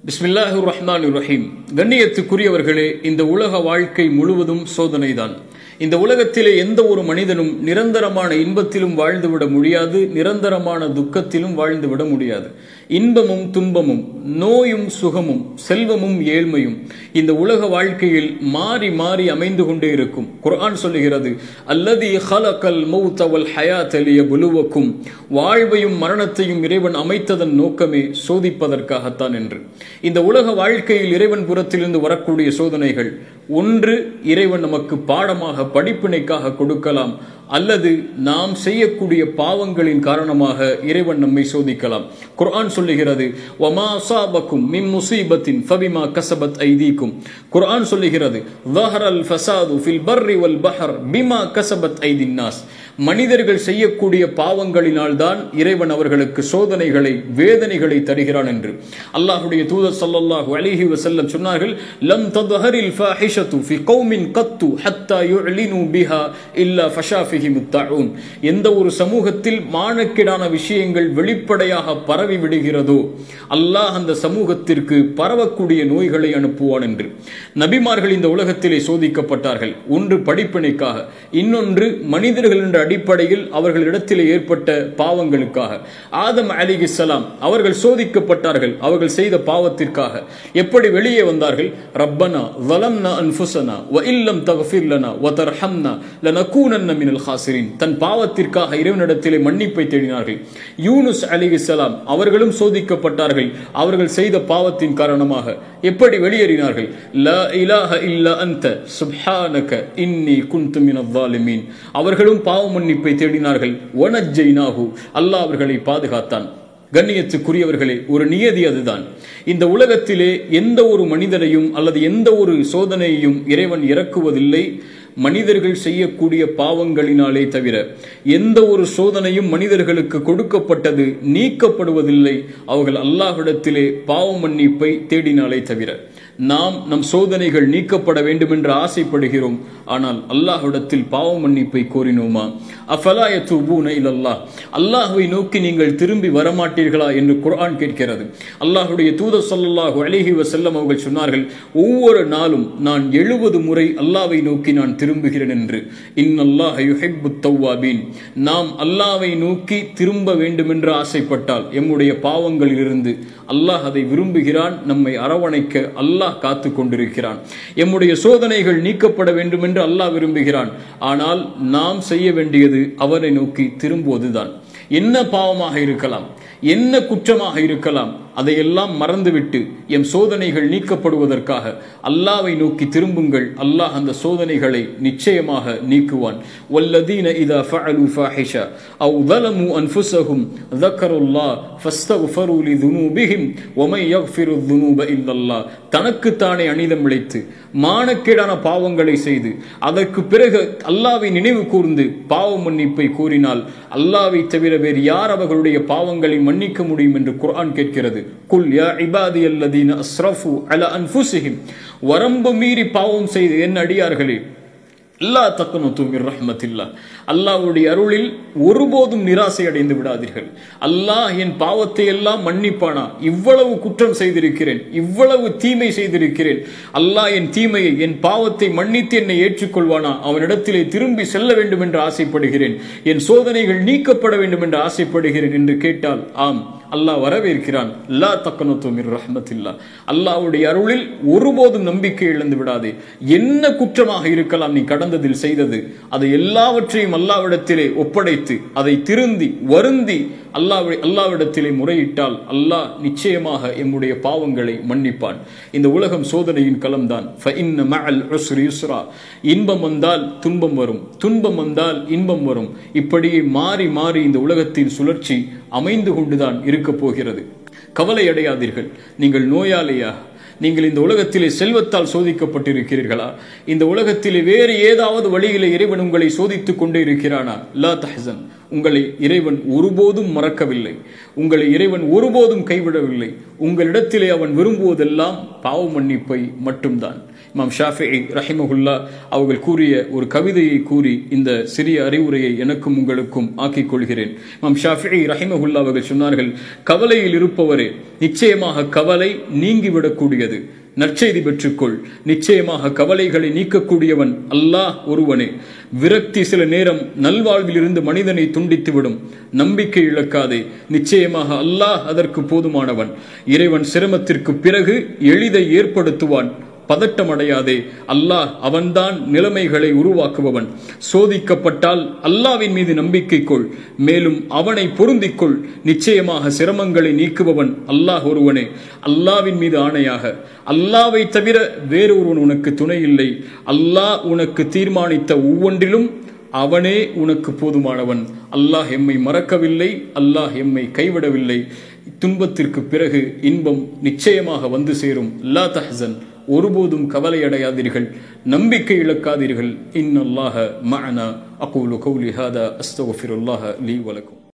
பிஸ்மில்லாஹு ரஹ்மான் ரஹீம் கண்ணியத்துக்குரியவர்களே இந்த உலக வாழ்க்கை முழுவதும் சோதனைதான் இந்த உலகத்திலே எந்த ஒரு மனிதனும் நிரந்தரமான இன்பத்திலும் வாழ்ந்துவிட முடியாது நிரந்தரமான துக்கத்திலும் வாழ்ந்துவிட முடியாது இன்பமும் துன்பமும் நோயும் சுகமும் செல்வமும் ஏழ்மையும் இந்த உலக வாழ்க்கையில் மாறி மாறி அமைந்து கொண்டே இருக்கும் குர்ஆன் சொல்லுகிறது அல்லதி ஹலக்கல் மௌத்தவல் ஹயாத் அலிய புலுவக்கும் வாழ்வையும் மரணத்தையும் இறைவன் அமைத்ததன் நோக்கமே சோதிப்பதற்காகத்தான் என்று இந்த உலக வாழ்க்கையில் இறைவன் புறத்திலிருந்து வரக்கூடிய சோதனைகள் ஒன்று இறைவன் நமக்கு பாடமாக படிப்பினைக்காக கொடுக்கலாம் அல்லது நாம் செய்யக்கூடிய பாவங்களின் காரணமாக இறைவன் நம்மை சோதிக்கலாம் குர்ஆன் சொல்லுகிறது வமா சாபக்கும் மின் முசீபத்தின் ஃபபிமா கசபத் ஐதீக்கும் குர்ஆன் சொல்லுகிறது வஹரல் ஃபசாது ஃபில் பர்ரி வல் பஹர் பிமா கசபத் ஐதின் நாஸ் மனிதர்கள் செய்யக்கூடிய பாவங்களினால் தான் இறைவன் அவர்களுக்கு சோதனைகளை வேதனைகளை தருகிறான் என்று அல்லாஹுடைய தூதர் ஸல்லல்லாஹு அலைஹி வஸல்லம் சொன்னார்கள் லம் தத்ஹரில் ஃபாஹிஷத்து ஃபி கௌமின் கத்து ஹத்தா யுஅலினு பிஹா இல்லா ஃபஷாஃபிஹிம் தஊன் எந்த ஒரு சமூகத்தில் மானக்கேடான விஷயங்கள் வெளிப்படையாக பரவி விடுகிறதோ அல்லாஹ் அந்த சமூகத்திற்கு பரவக்கூடிய நோய்களை அனுப்புவான் என்று நபிமார்கள் இந்த உலகத்திலே சோதிக்கப்பட்டார்கள் ஒன்று படிப்பினைக்காக இன்னொன்று மனிதர்கள் என்ற அடிப்படையில் அவர்களிடத்தில் ஏற்பட்ட பாவங்களுக்காக ஆதம் அலிகிஸ்லாம் அவர்கள் சோதிக்கப்பட்டார்கள் அவர்கள் செய்த பாவத்திற்காக எப்படி வெளியே வந்தார்கள் ரப்பனா வலம்னா அன்ஃபுசனா வ இல்லம் தகஃபிர் லனா வ தர்ஹம்னா லனகூனன்ன மினல் ஹாசிரின் தன் பாவத்திற்காக இறைவனிடத்திலே மன்னிப்பை தேடினார்கள் யூனுஸ் அலிகிஸ்லாம் அவர்களும் சோதிக்கப்பட்டார்கள் அவர்கள் செய்த பாவத்தின் காரணமாக எப்படி வெளியேறினார்கள் லா இலாஹ இல்லா அன்த சுப்ஹானக இன்னி குன்து மினல் ஸாலிமீன் அவர்களும் பாவ மன்னிப்பை தேடினார்கள் ஒனஜ்ஜைனாஹு அல்லாஹ் அவர்களை பாதுகாத்தான் கண்ணியத்துக்குரியவர்களே ஒரு நியதி அதுதான் இந்த உலகத்திலே எந்த ஒரு மனிதனையும் அல்லது எந்த ஒரு சோதனையையும் இறைவன் இறக்குவதில்லை மனிதர்கள் செய்யக்கூடிய பாவங்களினாலே தவிர எந்த ஒரு சோதனையும் மனிதர்களுக்கு கொடுக்கப்பட்டது நீக்கப்படுவதில்லை அவர்கள் அல்லாஹ்விடத்திலே பாவ மன்னிப்பை தேடினாலே தவிர நாம் நம் சோதனைகள் நீக்கப்பட வேண்டும் என்று ஆசைப்படுகிறோம் ஆனால் அல்லாஹ்விடத்தில் பாவ மன்னிப்பை கோரினோமா அஃபலாய தூபூன இல்லல்லா அல்லாஹுவை நோக்கி நீங்கள் திரும்பி வரமாட்டீர்களா என்று குர்ஆன் கேட்கிறது அல்லாஹுடைய தூதர் சொல்லல்லாஹு அலிஹி வசல்லம் அவர்கள் சொன்னார்கள் ஒவ்வொரு நாளும் நான் எழுபது முறை அல்லாவை நோக்கி நான் திரும்புகிறேன் என்று இன்னல்லாஹ் யுஹிப்பு தவ்வாபீன் நாம் அல்லாவை நோக்கி திரும்ப வேண்டும் என்று ஆசைப்பட்டால் எம்முடைய பாவங்களிலிருந்து அல்லாஹ் அதை விரும்புகிறான் நம்மை அரவணைக்க அல்லாஹ் காத்து கொண்டிருக்கிறான் எம்முடைய சோதனைகள் நீக்கப்பட வேண்டும் என்று அல்லாஹ் விரும்புகிறான் ஆனால் நாம் செய்ய வேண்டியது அவரை நோக்கி திரும்புவதுதான் என்ன பாவமாக இருக்கலாம் என்ன குற்றமாக இருக்கலாம் அதையெல்லாம் மறந்துவிட்டு எம் சோதனைகள் நீக்கப்படுவதற்காக அல்லாவை நோக்கி திரும்புங்கள் அல்லாஹ் அந்த சோதனைகளை நிச்சயமாக நீக்குவான் வல்லதீன இதா ஃபஅலு ஃபாஹிஷா அவ் ظلموا انفسهم ذكروا الله فاستغفروا لذنوبهم ومن يغفر الذنوب الا الله தனக்கு தானே அனிதம் இழைத்து மானக்கேடான பாவங்களை செய்து அதற்கு பிறகு அல்லாவை நினைவு கூர்ந்து பாவ மன்னிப்பை கூறினால் அல்லாவை தவிர வேறு யார் அவர்களுடைய பாவங்களை மன்னிக்க முடியும் என்று குர்ஆன் கேட்கிறது குல் யா இபாதி அல்லதீன அஸ்ரஃபு அல அன்ஃபுசிஹிம் வரம்பு மீறி பாவம் செய்து என் அடியார்களே அல்லா தக்கனு மிர் ரஹ்மத்தில்லா அல்லாவுடைய அருளில் ஒருபோதும் நிராசை அடைந்து விடாதீர்கள் அல்லாஹ் என் பாவத்தை எல்லாம் மன்னிப்பானா இவ்வளவு குற்றம் செய்திருக்கிறேன் இவ்வளவு தீமை செய்திருக்கிறேன் அல்லாஹ் என் தீமையை என் பாவத்தை மன்னித்து என்னை ஏற்றுக்கொள்வானா அவனிடத்திலே திரும்பி செல்ல வேண்டும் என்று ஆசைப்படுகிறேன் என் சோதனைகள் நீக்கப்பட வேண்டும் என்று ஆசைப்படுகிறேன் என்று கேட்டால் ஆம் அல்லாஹ் வரவேற்கிறான் லா தக்கனத்து மிர் ரஹ்மத்தில்லா அல்லாவுடைய அருளில் ஒருபோதும் நம்பிக்கை இழந்து விடாதே என்ன குற்றமாக இருக்கலாம் நீ கடந்ததில் செய்தது அதை எல்லாவற்றையும் அல்லாவிடத்திலே ஒப்படைத்து அதை திருந்தி வருந்தி அல்லாஹ் அல்லாவிடத்திலே முறையிட்டால் அல்லாஹ் நிச்சயமாக எம்முடைய பாவங்களை மன்னிப்பான் இந்த உலகம் சோதனையின் களம்தான் இன்பம் வந்தால் துன்பம் வரும் துன்பம் வந்தால் இன்பம் வரும் இப்படியே மாறி மாறி இந்த உலகத்தின் சுழற்சி அமைந்து கொண்டுதான் இருக்க போகிறது கவலை அடையாதீர்கள் நீங்கள் நோயாளியா நீங்கள் இந்த உலகத்திலே செல்வத்தால் சோதிக்கப்பட்டிருக்கிறீர்களா இந்த உலகத்திலே வேறு ஏதாவது வழியிலே இறைவன் உங்களை சோதித்துக் கொண்டே இருக்கிறானா லா தஹசன் உங்களை இறைவன் ஒருபோதும் மறக்கவில்லை உங்களை இறைவன் ஒருபோதும் கைவிடவில்லை உங்களிடத்திலே அவன் விரும்புவதெல்லாம் பாவ மன்னிப்பை மட்டும்தான் இமாம் ஷாஃபி ரஹிமகுல்லா அவர்கள் கூறிய ஒரு கவிதையை கூறி இந்த சிறிய அறிவுரையை எனக்கும் உங்களுக்கும் ஆக்கிக் கொள்கிறேன் இமாம் ஷாஃபி ரஹிமகுல்லா அவர்கள் சொன்னார்கள் கவலையில் இருப்பவரே நிச்சயமாக கவலை நீங்கிவிடக்கூடியது நற்செய்தி பெற்றுக்கொள் நிச்சயமாக கவலைகளை நீக்கக்கூடியவன் அல்லாஹ் ஒருவனே விரக்தி சில நேரம் நல்வாழ்வில் இருந்து மனிதனை துண்டித்துவிடும் நம்பிக்கை இழக்காதே நிச்சயமாக அல்லாஹ் அதற்கு போதுமானவன் இறைவன் சிரமத்திற்கு பிறகு எளிதை ஏற்படுத்துவான் பதட்டமடையாதே அல்லாஹ் அவன்தான் நிலைமைகளை உருவாக்குபவன் சோதிக்கப்பட்டால் அல்லாவின் மீது நம்பிக்கை கொள் மேலும் அவனை பொருந்திக்கொள் நிச்சயமாக சிரமங்களை நீக்குபவன் அல்லாஹ் ஒருவனே அல்லாவின் மீது ஆணையாக அல்லாவை தவிர வேறொருவன் உனக்கு துணை இல்லை அல்லாஹ் உனக்கு தீர்மானித்த ஒவ்வொன்றிலும் அவனே உனக்கு போதுமானவன் அல்லாஹ் எம்மை மறக்கவில்லை அல்லாஹ் எம்மை கைவிடவில்லை துன்பத்திற்கு பிறகு இன்பம் நிச்சயமாக வந்து சேரும் லா தஹசன் ஒருபோதும் கவலையடையாதீர்கள் நம்பிக்கை இழக்காதீர்கள் இன்னல்லாஹ மஅனா அகூலு கௌலி ஹாதா அஸ்தகுஃபிருல்லாஹ லீ வலக்கும்